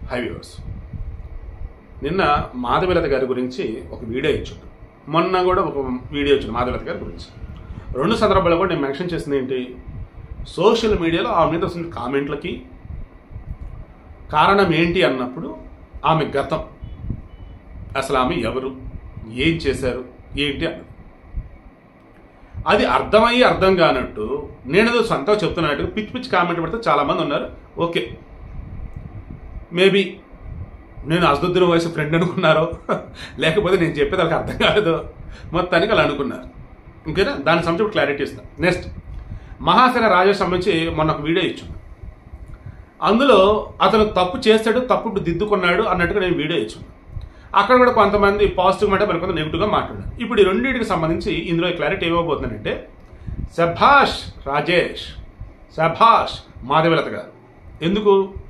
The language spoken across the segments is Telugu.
హై వ్యూవర్స్ నిన్న మాధవీలత గారి గురించి ఒక వీడియో ఇచ్చాడు మొన్న కూడా ఒక వీడియో ఇచ్చాడు మాధవీలత గారి గురించి రెండు సందర్భాల్లో కూడా నేను మెన్షన్ చేసింది ఏంటి సోషల్ మీడియాలో ఆమె మీద వస్తున్న కామెంట్లకి కారణం ఏంటి అన్నప్పుడు ఆమె గతం అసలు ఆమె ఎవరు ఏం చేశారు ఏంటి అన్నది అది అర్థమయ్యి అర్థం కానట్టు నేనేదో సొంతంగా చెప్తున్నట్టు పిచ్చి పిచ్చి కామెంట్ పెడితే చాలామంది ఉన్నారు ఓకే మేబీ నేను అసదుద్దీన్ వయసు ఫ్రెండ్ అనుకున్నారో లేకపోతే నేను చెప్పేది వాళ్ళకి అర్థం కాలేదు మొత్తానికి అలా అనుకున్నారు ఇంకేనా దాని సంబంధించి క్లారిటీ ఇస్తాను నెక్స్ట్ మహాసేన రాజేష్ సంబంధించి మొన్న ఒక వీడియో ఇచ్చాను అందులో అతను తప్పు చేస్తాడు తప్పు దిద్దుకున్నాడు అన్నట్టుగా నేను వీడియో ఇచ్చాను అక్కడ కూడా కొంతమంది పాజిటివ్ మాట మరి కొంత నెగిటివ్గా మాట్లాడారు ఇప్పుడు ఈ రెండింటికి సంబంధించి ఇందులో క్లారిటీ ఏమవబోతుందంటే సభాష్ రాజేష్ సభాష్ మాధవలత గారు ఎందుకు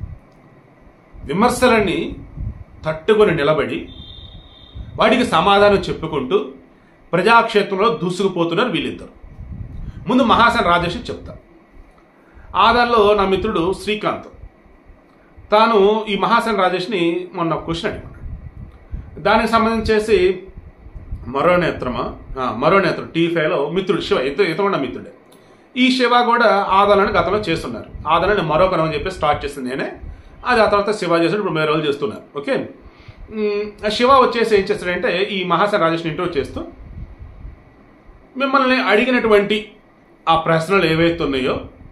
విమర్శలన్నీ తట్టుకొని నిలబడి వాటికి సమాధానం చెప్పుకుంటూ ప్రజాక్షేత్రంలో దూసుకుపోతున్నారు వీళ్ళిద్దరు ముందు మహాసన్ రాజేష్ చెప్తా ఆధార్లో నా మిత్రుడు శ్రీకాంత్ తాను ఈ మహాసన్ రాజేష్ని మొన్న క్వశ్చన్ అడిగాడు దానికి సంబంధించేసి మరో నేత్రమా ఆ, మరో నేత్రం టీ ఫైవ్లో మిత్రుడు శివ ఇతను ఇతను కూడా మిత్రుడే ఈ శివ కూడా ఆదాలని గతంలో చేస్తున్నారు ఆదాలని మరొక అని చెప్పి స్టార్ట్ చేసింది నేనే అది ఆ తర్వాత శివ చేసి ఇప్పుడు వేరే రోజులు చేస్తున్నారు ఓకే మ్, ఆ శివ వచ్చేసి ఏం చేస్తాడంటే ఈ మహాసన్ రాజేష్ని ఇంటర్వ్యూ చేస్తూ మిమ్మల్ని అడిగినటువంటి ఆ ప్రశ్నలు ఏవైతే ఉన్నాయో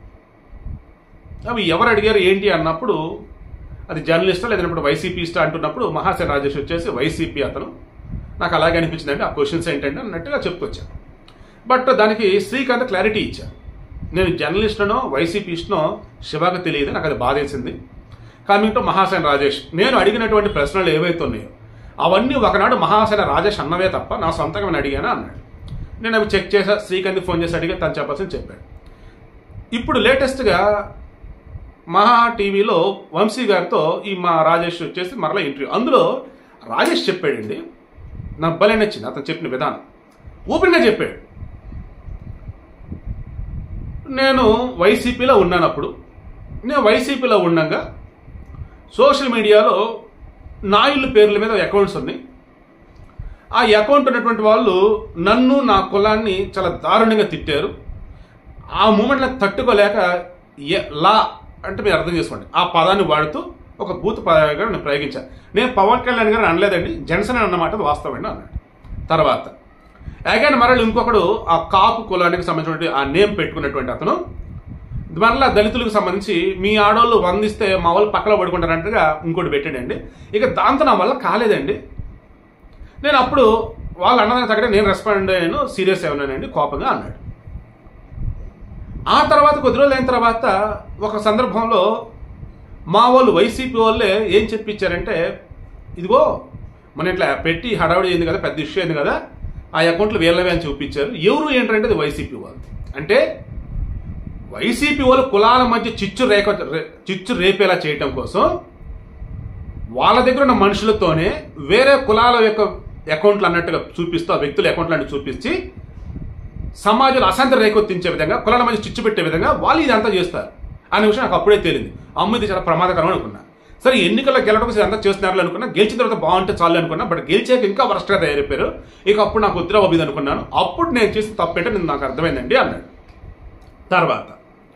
అవి ఎవరు అడిగారు ఏంటి అన్నప్పుడు అది జర్నలిస్టా లేదంటే వైసీపీస్టా అంటున్నప్పుడు మహాసేన రాజేష్ వచ్చేసి వైసీపీ అతను నాకు అలాగే అనిపించిందంటే ఆ క్వశ్చన్స్ ఏంటంటే అన్నట్టుగా చెప్పుకొచ్చాను బట్ దానికి శ్రీకాంత్ క్లారిటీ ఇచ్చాను నేను జర్నలిస్ట్నో వైసీపీస్ట్నో శివకు తెలియదు నాకు అది బాధేసింది కమింగ్ టు మహాసేన రాజేష్ నేను అడిగినటువంటి ప్రశ్నలు ఏవైతే ఉన్నాయో అవన్నీ ఒకనాడు మహాసేన రాజేష్ అన్నవే తప్ప నా సొంతంగా నేను అడిగానా అన్నాడు నేను అవి చెక్ చేసా శ్రీకాంత్ ఫోన్ చేసి అడిగా తను చెప్పాల్సింది చెప్పాడు ఇప్పుడు లేటెస్ట్గా మహా టీవీలో వంశీ గారితో ఈ మా రాజేష్ వచ్చేసి మరలా ఇంటర్వ్యూ అందులో రాజేష్ చెప్పాడండి నాకు భలే నచ్చింది అతను చెప్పిన విధానం ఓపెన్గా చెప్పాడు నేను వైసీపీలో ఉన్నానప్పుడు నేను వైసీపీలో ఉండగా సోషల్ మీడియాలో నాయుళ్ళ పేర్ల మీద అకౌంట్స్ ఉన్నాయి ఆ అకౌంట్ ఉన్నటువంటి వాళ్ళు నన్ను నా కులాన్ని చాలా దారుణంగా తిట్టారు ఆ మూమెంట్లో తట్టుకోలేక ఎ- లా అంటే మీరు అర్థం చేసుకోండి ఆ పదాన్ని వాడుతూ ఒక బూత్ పదాన్ని నేను ప్రయోగించాను నేను పవన్ కళ్యాణ్ గారు అనలేదండి జనసేన అన్నమాట అది వాస్తవండి అన్నాడు తర్వాత అగైన్ మరలు ఇంకొకడు ఆ కాపు కులానికి సంబంధించినటువంటి ఆ నేమ్ పెట్టుకున్నటువంటి అతను మరలా దళితులకు సంబంధించి మీ ఆడోళ్ళు వందిస్తే మా వాళ్ళు పక్కన పడుకుంటారంటగా ఇంకోటి పెట్టాడండి ఇక దాంతో నా వల్ల కాలేదండి నేను అప్పుడు వాళ్ళు అన్నదానికి తగ్గట్టు నేను రెస్పాండ్ అయ్యాను సీరియస్ అయ్యానండి కోపంగా అన్నాడు ఆ తర్వాత కొద్ది రోజులు అయిన తర్వాత ఒక సందర్భంలో మా వాళ్ళు వైసీపీ వాళ్ళే ఏం చెప్పించారంటే ఇదిగో మన ఇట్లా పెట్టి హడావుడి అయింది కదా పెద్ద ఇష్యూ అయింది కదా ఆ అకౌంట్లు వీళ్ళవే అని చూపించారు ఎవరు ఏంటంటే అది వైసీపీ వాళ్ళు అంటే వైసీపీ వాళ్ళు కులాల మధ్య చిచ్చు రేఖ రే- చిచ్చు రేపేలా చేయటం కోసం వాళ్ళ దగ్గర ఉన్న మనుషులతోనే వేరే కులాల యొక్క అకౌంట్లు అన్నట్టుగా చూపిస్తూ ఆ వ్యక్తుల అకౌంట్లు అన్నట్టు చూపించి సమాజంలో అశాంతి రేకొత్తించే విధంగా కులాల మధ్య చిచ్చు పెట్టే విధంగా వాళ్ళు ఇదంతా చేస్తారు అనే విషయం నాకు అప్పుడే తేలింది అమ్మ ఇది చాలా ప్రమాదకరం అనుకున్నా సరే ఎన్నికల్లో గెలవడం కోసం ఇదంతా చేస్తున్నారు అనుకున్నా గెలిచిన తర్వాత బాగుంటే చాలు అనుకున్నా బట్ గెలిచాక ఇంకా వరస్ట్గా తయారైపోయారు ఇక అప్పుడు నాకు ఉత్తర బాబు ఇది అనుకున్నాను అప్పుడు నేను చేసిన తప్పేంటే నేను నాకు అర్థమైందండి అన్నాడు తర్వాత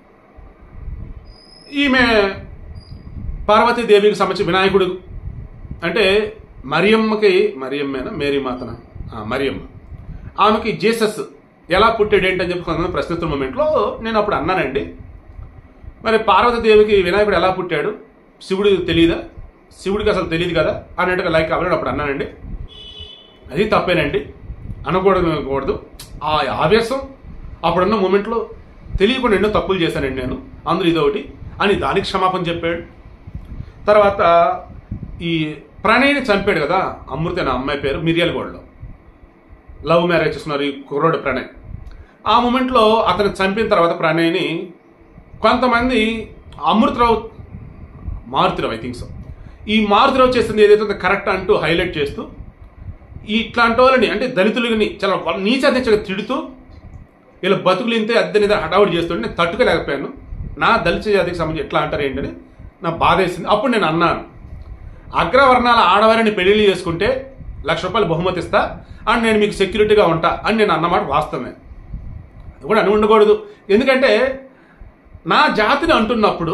ఈమె పార్వతీదేవికి సంబంధించి వినాయకుడు అంటే మరియమ్మకి మరియమ్మేనా మేరీ మాతన ఆ, మరియమ్మ ఆమెకి జీసస్ ఎలా పుట్టాడు ఏంటి అని చెప్పి కొంతమంది ప్రశ్నిస్తున్న మూమెంట్లో నేను అప్పుడు అన్నానండి మరి పార్వతీదేవికి వినాయకుడు ఎలా పుట్టాడు శివుడు తెలియదా శివుడికి అసలు తెలియదు కదా అన్నట్టుగా లైక్ అవ్వడం అప్పుడు అన్నానండి అది తప్పేనండి అనకూడదు అనకూడదు ఆ ఆవేశం అప్పుడున్న మూమెంట్లో తెలియకుండా ఎన్నో తప్పులు చేశానండి నేను అందులో ఇదొకటి అని దానికి క్షమాపణ చెప్పాడు తర్వాత ఈ ప్రణయ్ని చంపాడు కదా అమృత అనే అమ్మాయి పేరు మిర్యాలగూడలో లవ్ మ్యారేజ్ చేస్తున్నారు ఈ కుర్రోడు ప్రణయ్ ఆ మూమెంట్లో అతను చంపిన తర్వాత ప్రణయ్ని కొంతమంది Amrutharao Maruthirao I think so ఈ మారుతిరావు చేస్తుంది ఏదైతే ఉందో కరెక్ట్ అంటూ హైలైట్ చేస్తూ ఈ ఇట్లాంటి వాళ్ళని అంటే దళితులని చాలా నీచగా తిడుతూ వీళ్ళ బతుకులు ఇంతే అద్దె నిద హడావుడి చేస్తుంటే నేను తట్టుకోలేకపోయాను నా దళిత జాతికి సంబంధించి ఎట్లా అంటారు ఏంటని నా బాధ వేసింది అప్పుడు నేను అన్నాను అగ్రవర్ణాల ఆడవారిని పెళ్లిళ్ళు చేసుకుంటే లక్ష రూపాయలు బహుమతి ఇస్తా అండ్ నేను మీకు సెక్యూరిటీగా ఉంటా అని నేను అన్నమాట వాస్తవమే అది కూడా అని ఉండకూడదు ఎందుకంటే నా జాతిని అంటున్నప్పుడు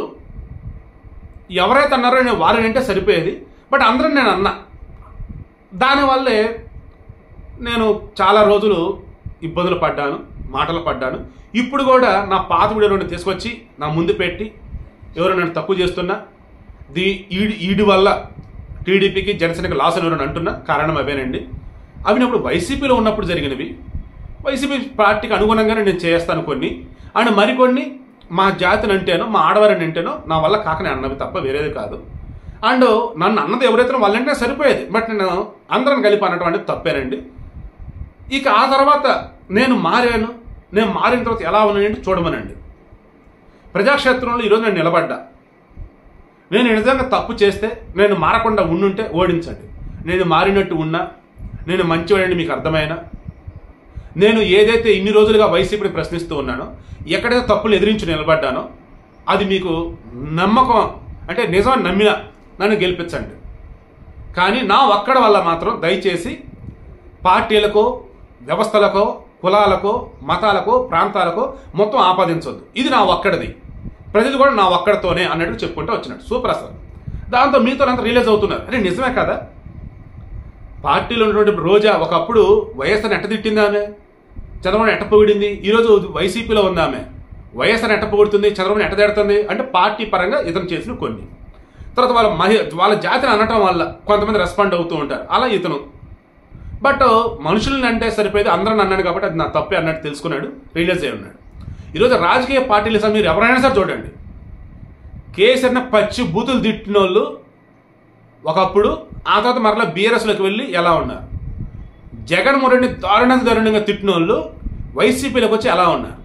ఎవరైతే అన్నారో నేను వారిని అంటే సరిపోయేది బట్ అందరం నేను అన్నా దానివల్లే నేను చాలా రోజులు ఇబ్బందులు పడ్డాను మాటలు పడ్డాను ఇప్పుడు కూడా నా పాత వీడియోలను తీసుకొచ్చి నా ముందు పెట్టి ఎవరు నన్ను తక్కువ చేస్తున్నా దీ ఈడి ఈడి వల్ల టీడీపీకి జనసేనకి లాస్ అని ఎవరైనా అంటున్నా కారణం అవేనండి అవి నేను ఇప్పుడు వైసీపీలో ఉన్నప్పుడు జరిగినవి వైసీపీ పార్టీకి అనుగుణంగానే నేను చేస్తాను కొన్ని అండ్ మరికొన్ని మా జాతిని అంటేనో మా ఆడవారిని అంటేనో నా వల్ల కాకనే అన్నవి తప్ప వేరేది కాదు అండ్ నన్ను అన్నది ఎవరైతే వాళ్ళంటే సరిపోయేది బట్ నేను అందరం కలిపి అనడం అనేది తప్పేనండి ఇక ఆ తర్వాత నేను మారాను నేను మారిన తర్వాత ఎలా ఉన్నానంటే చూడమనండి ప్రజాక్షేత్రంలో ఈరోజు నేను నిలబడ్డా నేను నిజంగా తప్పు చేస్తే నేను మారకుండా ఉండుంటే ఓడించండి నేను మారినట్టు ఉన్నా నేను మంచివాడిని మీకు అర్థమైనా నేను ఏదైతే ఇన్ని రోజులుగా వైసీపీని ప్రశ్నిస్తూ ఉన్నానో ఎక్కడైతే తప్పులు ఎదిరించి నిలబడ్డానో అది మీకు నమ్మకం అంటే నిజం నమ్మిన నన్ను గెలిపించండి కానీ నా ఒక్కడ వల్ల మాత్రం దయచేసి పార్టీలకో వ్యవస్థలకో కులాలకో మతాలకో ప్రాంతాలకో మొత్తం ఆపాదించవద్దు ఇది నా ఒక్కడిది ప్రజలు కూడా నా ఒక్కడితోనే అన్నట్టు చెప్పుకుంటూ వచ్చినట్టు సూపర్ అసలు దాంతో మీతో అంత రిలీజ్ అవుతున్నారు అరే నిజమే కదా పార్టీలో ఉన్నటువంటి రోజా ఒకప్పుడు వైఎస్ఆర్ ఎట్ట తిట్టింది ఆమె చంద్రబాబు ఎట్ట పొగిడింది ఈరోజు వైసీపీలో ఉంది ఆమె వైఎస్ఆర్ ఎట్ట పొగుడుతుంది చంద్రబాబు ఎట్ట తిడుతుంది అంటే పార్టీ పరంగా ఇతను చేసిన కొన్ని తర్వాత వాళ్ళ మహి వాళ్ళ జాతిని అనటం వల్ల కొంతమంది రెస్పాండ్ అవుతూ ఉంటారు అలా ఇతను బట్ మనుషుల్ని అంటే సరిపోయేది అందరం అన్నాడు కాబట్టి అది నా తప్పే అన్నట్టు తెలుసుకున్నాడు రియలైజ్ అయి ఉన్నాడు ఈరోజు రాజకీయ పార్టీలు సార్ మీరు ఎవరైనా సరే చూడండి కేసీఆర్ని పచ్చి బూతులు తిట్టిన వాళ్ళు ఒకప్పుడు ఆ తర్వాత మరలా బీఆర్ఎస్లోకి వెళ్ళి ఎలా ఉన్నారు జగన్మోహన్ రెడ్డిని దారుణంగా దారుణంగా తిట్టిన వాళ్ళు వైసీపీలోకి వచ్చి ఎలా ఉన్నారు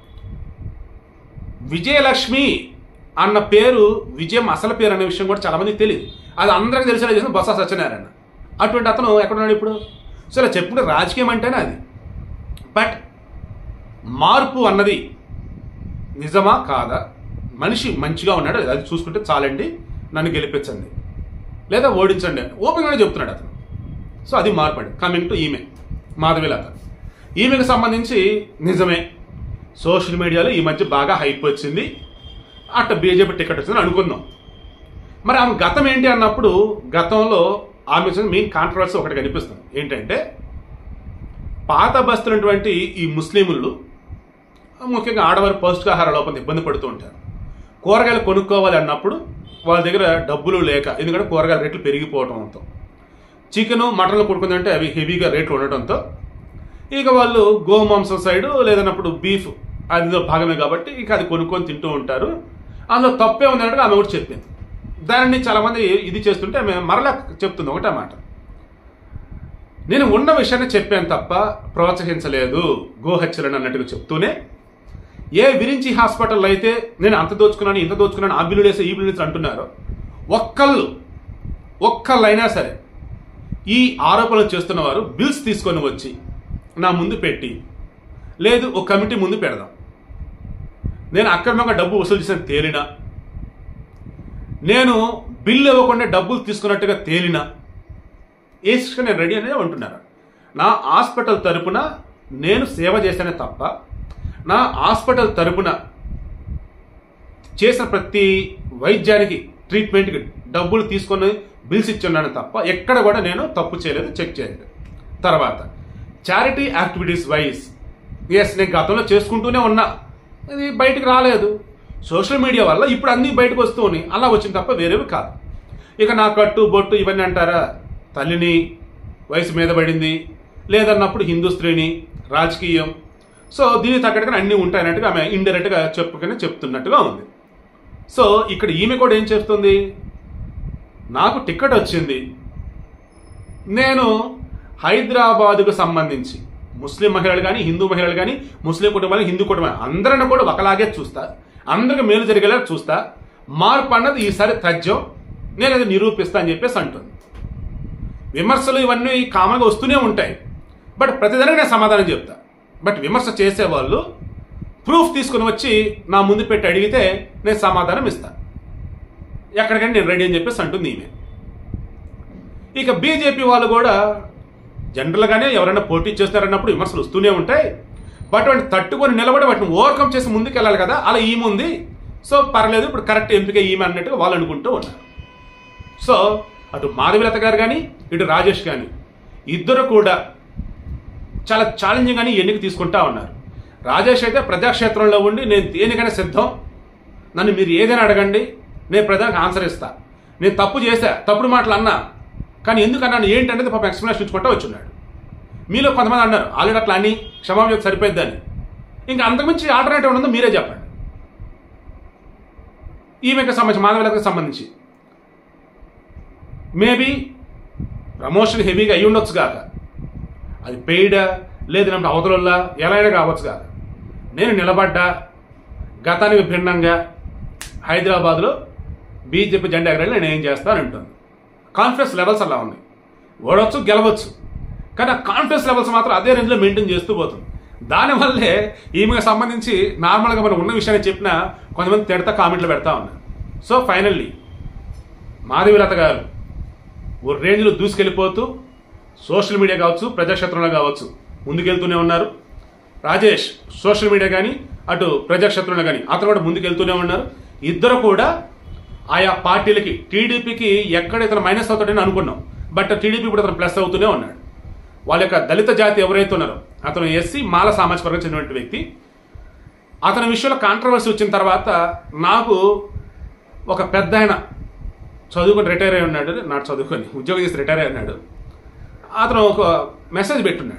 విజయలక్ష్మి అన్న పేరు విజయం అసలు పేరు అనే విషయం కూడా చాలా మందికి తెలియదు అది అందరికీ తెలిసేలా చేసిన బొత్స సత్యనారాయణ అటువంటి అతను ఎక్కడున్నాడు ఇప్పుడు సో ఇలా చెప్పుకుంటే రాజకీయం అంటేనే అది బట్ మార్పు అన్నది నిజమా కాదా మనిషి మంచిగా ఉన్నాడు అది చూసుకుంటే చాలండి నన్ను గెలిపించండి లేదా ఓడించండి అని ఓపెన్గానే చెప్తున్నాడు అతను సో అది మార్పు అండి కమింగ్ టు ఈమె మాధవిలత ఈమెకు సంబంధించి నిజమే సోషల్ మీడియాలో ఈ మధ్య బాగా హైప్ వచ్చింది అట్ట బీజేపీ టికెట్ వచ్చిందని అనుకుందాం మరి ఆమె గతం ఏంటి అన్నప్పుడు గతంలో ఆమె మెయిన్ కాంట్రవర్సీ ఒకటి కనిపిస్తుంది ఏంటంటే పాత బస్తున్నటువంటి ఈ ముస్లింలు ముఖ్యంగా ఆడవారు పౌష్టికాహార లోపంతో ఇబ్బంది పడుతూ ఉంటారు కూరగాయలు కొనుక్కోవాలి అన్నప్పుడు వాళ్ళ దగ్గర డబ్బులు లేక ఎందుకంటే కూరగాయల రేట్లు పెరిగిపోవడంతో చికెన్ మటన్లు కొనుక్కుందంటే అవి హెవీగా రేట్లు ఉండటంతో ఇక వాళ్ళు గోమాంసం సైడు లేదన్నప్పుడు బీఫ్ అదిలో భాగమే కాబట్టి ఇక అది కొనుక్కొని తింటూ ఉంటారు అందులో తప్పే ఉందన్నట్టు ఆమె కూడా చెప్పింది దానిని చాలామంది ఇది చేస్తుంటే ఆమె మరలా చెప్తుంది ఒకటే మాట నేను ఉన్న విషయాన్ని చెప్పాను తప్ప ప్రోత్సహించలేదు గోహత్యలను అన్నట్టుగా చెప్తూనే ఏ విరించి హాస్పిటల్లో అయితే నేను అంత దోచుకున్నాను ఇంత దోచుకున్నాను ఆ బిల్లు వేసే ఈ బిల్లు వేసే అంటున్నారో ఒక్కళ్ళు ఒక్కళ్ళైనా సరే ఈ ఆరోపణలు చేస్తున్నవారు బిల్స్ తీసుకొని వచ్చి నా ముందు పెట్టి లేదు ఒక కమిటీ ముందు పెడదాం నేను అక్రమంగా డబ్బు వసూలు చేసిన తేలినా నేను బిల్లు ఇవ్వకుండా డబ్బులు తీసుకున్నట్టుగా తేలినా ఏ శిక్ష నేను రెడీ అనేది అంటున్నారు నా హాస్పిటల్ తరపున నేను సేవ చేశానే తప్ప నా హాస్పిటల్ తరపున చేసిన ప్రతి వైద్యానికి ట్రీట్మెంట్కి డబ్బులు తీసుకొని బిల్స్ ఇచ్చున్నాను తప్ప ఎక్కడ కూడా నేను తప్పు చేయలేదు చెక్ చేయలేదు తర్వాత చారిటీ యాక్టివిటీస్ వైజ్ ఎస్ నేను గతంలో చేసుకుంటూనే ఉన్నా ఇది బయటికి రాలేదు సోషల్ మీడియా వల్ల ఇప్పుడు అన్నీ బయటకు వస్తూ ఉన్నాయి అలా వచ్చింది తప్ప వేరేవి కాదు ఇక నా కట్టు బొట్టు ఇవన్నీ అంటారా తల్లిని వయసు మీద పడింది లేదన్నప్పుడు హిందూ స్త్రీని రాజకీయం సో దీనికి తగ్గట్టుగా అన్నీ ఉంటాయన్నట్టుగా ఆమె ఇండైరెక్ట్గా చెప్పుకుని చెప్తున్నట్టుగా ఉంది సో ఇక్కడ ఈమె కూడా ఏం చెప్తుంది నాకు టికెట్ వచ్చింది నేను హైదరాబాదుకు సంబంధించి ముస్లిం మహిళలు కానీ హిందూ మహిళలు కానీ ముస్లిం కుటుంబాలు హిందూ కుటుంబాలు అందరిని కూడా ఒకలాగే చూస్తా అందరికి మేలు జరిగేలా చూస్తా మార్పు అన్నది ఈసారి తథ్యం నేను అది నిరూపిస్తా అని చెప్పేసి అంటుంది విమర్శలు ఇవన్నీ కామన్గా వస్తూనే ఉంటాయి బట్ ప్రతిదానికి నేను సమాధానం చెప్తా బట్ విమర్శ చేసేవాళ్ళు ప్రూఫ్ తీసుకుని వచ్చి నా ముందు పెట్టి అడిగితే నేను సమాధానం ఇస్తా ఎక్కడికంటే నేను రెడీ అని చెప్పేసి అంటుంది ఈమె ఇక బీజేపీ వాళ్ళు కూడా జనరల్గానే ఎవరైనా పోటీ చేస్తారన్నప్పుడు విమర్శలు వస్తూనే ఉంటాయి బట్ వాటిని తట్టుకొని నిలబడి వాటిని ఓవర్కమ్ చేసి ముందుకు వెళ్ళాలి కదా అలా ఈమె ఉంది సో పర్లేదు ఇప్పుడు కరెక్ట్ ఎంపిక ఈమె అన్నట్టుగా వాళ్ళు అనుకుంటూ ఉన్నారు సో అటు మాధవిలత గారు కానీ ఇటు రాజేష్ కానీ ఇద్దరు కూడా చాలా ఛాలెంజింగ్ అని ఎన్నిక తీసుకుంటా ఉన్నారు రాజేష్ అయితే ప్రజాక్షేత్రంలో ఉండి నేను దేనికైనా సిద్ధం నన్ను మీరు ఏదైనా అడగండి నేను ప్రజలకు ఆన్సర్ ఇస్తా నేను తప్పు చేశా తప్పుడు మాటలు అన్నా కానీ ఎందుకు అన్నాను ఏంటనేది పాపం ఎక్స్ప్లెనేషన్ ఇచ్చుకుంటూ వచ్చున్నాడు మీలో కొంతమంది అన్నారు ఆల్రెడీ అట్లా అని క్షమాపణ సరిపోద్దని ఇంకా అంతకుమించి ఆల్టర్నేటివ్ ఉందో మీరే చెప్పండి ఈమెకి సంబంధించి మానవులకు సంబంధించి మేబీ ప్రమోషన్ హెవీగా అయి ఉండొచ్చు కాక అది పెయిడా లేదు నమ్మ అవతలల్లా ఎలా అయినా కావచ్చు కాక నేను నిలబడ్డా గతానికి భిన్నంగా హైదరాబాద్లో బీజేపీ జెండా ఎగరేళ్ళు నేను ఏం చేస్తాను అంటుంది కాన్ఫిడెన్స్ లెవెల్స్ అలా ఉన్నాయి ఓడవచ్చు గెలవచ్చు కానీ ఆ కాన్ఫిడెన్స్ లెవెల్స్ మాత్రం అదే రేంజ్లో మెయింటైన్ చేస్తూ పోతుంది దానివల్లే ఈమెకు సంబంధించి నార్మల్గా మనం ఉన్న విషయాన్ని చెప్పినా కొంతమంది తిడతా కామెంట్లు పెడతా ఉన్నారు సో ఫైనల్లీ మాధవిలత గారు ఓ రేంజ్లో దూసుకెళ్ళిపోతూ సోషల్ మీడియా కావచ్చు ప్రజాక్షేత్రంలో కావచ్చు ముందుకెళ్తూనే ఉన్నారు రాజేష్ సోషల్ మీడియా కానీ అటు ప్రజాక్షేత్రంలో కానీ అతను కూడా ముందుకెళ్తూనే ఉన్నారు ఇద్దరు కూడా ఆయా పార్టీలకి టీడీపీకి ఎక్కడ ఇతను మైనస్ అవుతాడని అనుకున్నాం బట్ టీడీపీ కూడా అతను ప్లస్ అవుతూనే ఉన్నాడు వాళ్ళ యొక్క దళిత జాతి ఎవరైతే ఉన్నారో అతను ఎస్సీ మాల సామాజిక వర్గం చెందినటువంటి వ్యక్తి అతని విషయంలో కాంట్రవర్సీ వచ్చిన తర్వాత నాకు ఒక పెద్ద ఆయన చదువుకొని రిటైర్ అయి ఉన్నాడు నాడు చదువుకొని ఉద్యోగం చేసి రిటైర్ అయి ఉన్నాడు అతను ఒక మెసేజ్ పెట్టున్నాడు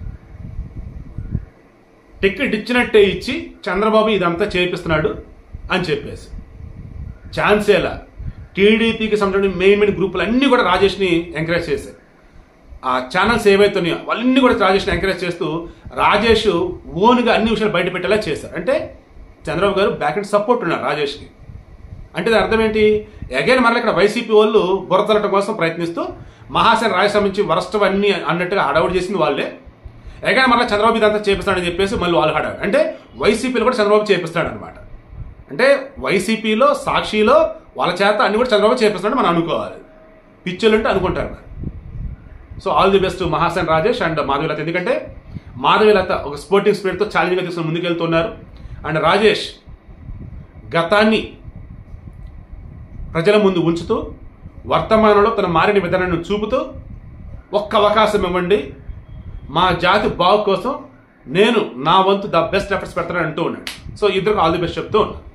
టికెట్ ఇచ్చినట్టే ఇచ్చి చంద్రబాబు ఇదంతా చేపిస్తున్నాడు అని చెప్పేసి ఛాన్సేలా టీడీపీకి సంబంధించిన మెయిన్ మెయిన్ గ్రూపులు అన్నీ కూడా రాజేష్ని ఎంకరేజ్ చేశాయి ఆ ఛానల్స్ ఏవైతున్నాయో వాళ్ళన్నీ కూడా రాజేష్ని ఎంకరేజ్ చేస్తూ రాజేష్ ఓన్గా అన్ని విషయాలు బయట పెట్టేలా చేశారు అంటే చంద్రబాబు గారు బ్యాక్ అండ్ సపోర్ట్ ఉన్నారు రాజేష్కి అంటే దాని అర్థం ఏంటి అగైన్ మరలా ఇక్కడ వైసీపీ వాళ్ళు బురదలటం కోసం ప్రయత్నిస్తూ మహాసేన రాజస్వామి నుంచి వరస్టం అన్ని అన్నట్టుగా హడావుడి చేసింది వాళ్ళే అగైన్ మరలా చంద్రబాబు ఇదంతా చేపిస్తాడని చెప్పేసి మళ్ళీ వాళ్ళు హడావుడి అంటే వైసీపీలో కూడా చంద్రబాబు చేపిస్తాడు అనమాట అంటే వైసీపీలో సాక్షిలో వాళ్ళ చేత అన్ని కూడా చంద్రబాబు చేపిస్తాడని మనం అనుకోవాలి పిచ్చులు అంటే అనుకుంటారు మరి so all the best Mahasen Rajesh and Madhavilatha ఎందుకంటే మాధవిలత ఒక స్పోర్టింగ్ స్పిరిట్తో ఛాలెంజ్గా తీసుకుని ముందుకెళ్తున్నారు అండ్ రాజేష్ గతాన్ని ప్రజల ముందు ఉంచుతూ వర్తమానంలో తన మారిన విధానాన్ని చూపుతూ ఒక్క అవకాశం ఇవ్వండి మా జాతి బాగు కోసం నేను నా వంతు ద బెస్ట్ ఎఫర్ట్స్ పెడతానని అంటూ ఉన్నాడు సో ఇద్దరికి ఆల్ ది బెస్ట్ చెప్తూ ఉన్నాను